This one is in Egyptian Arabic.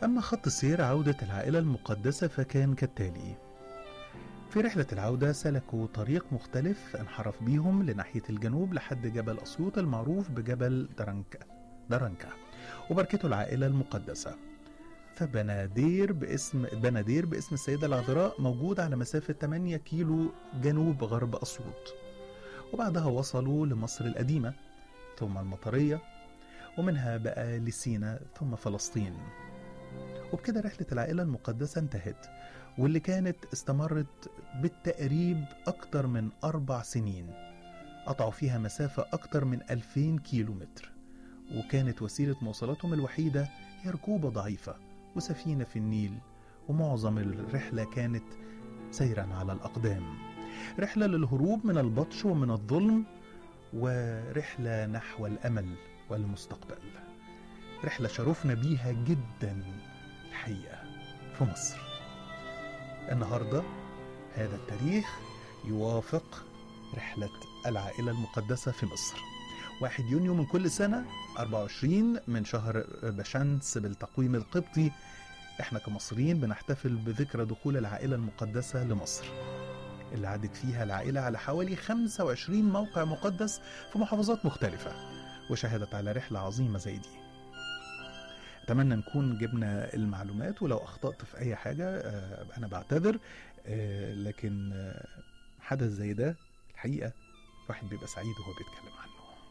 أما خط سير عودة العائلة المقدسة فكان كالتالي في رحلة العودة سلكوا طريق مختلف انحرف بيهم لناحية الجنوب لحد جبل أسيوط المعروف بجبل درنكا درنكا وبركته العائلة المقدسة فبنادير باسم بنادير باسم السيدة العذراء موجود على مسافة 8 كيلو جنوب غرب أسيوط وبعدها وصلوا لمصر القديمة ثم المطرية ومنها بقى لسينا ثم فلسطين وبكده رحلة العائلة المقدسة انتهت واللي كانت استمرت بالتقريب أكتر من أربع سنين قطعوا فيها مسافة أكتر من 2000 كيلو متر وكانت وسيلة مواصلاتهم الوحيدة هي ركوبة ضعيفة وسفينة في النيل ومعظم الرحلة كانت سيرا على الأقدام رحلة للهروب من البطش ومن الظلم ورحلة نحو الأمل والمستقبل رحلة شرفنا بيها جدا الحقيقة في مصر النهاردة هذا التاريخ يوافق رحلة العائلة المقدسة في مصر 1 يونيو من كل سنة 24 من شهر بشمس بالتقويم القبطي احنا كمصريين بنحتفل بذكرى دخول العائلة المقدسة لمصر اللي عدت فيها العائلة على حوالي 25 موقع مقدس في محافظات مختلفة وشهدت على رحلة عظيمة زي دي أتمنى نكون جبنا المعلومات ولو أخطأت في أي حاجة آه، أنا بعتذر آه، لكن آه، حدث زي ده الحقيقة الواحد بيبقى سعيد وهو بيتكلم عنه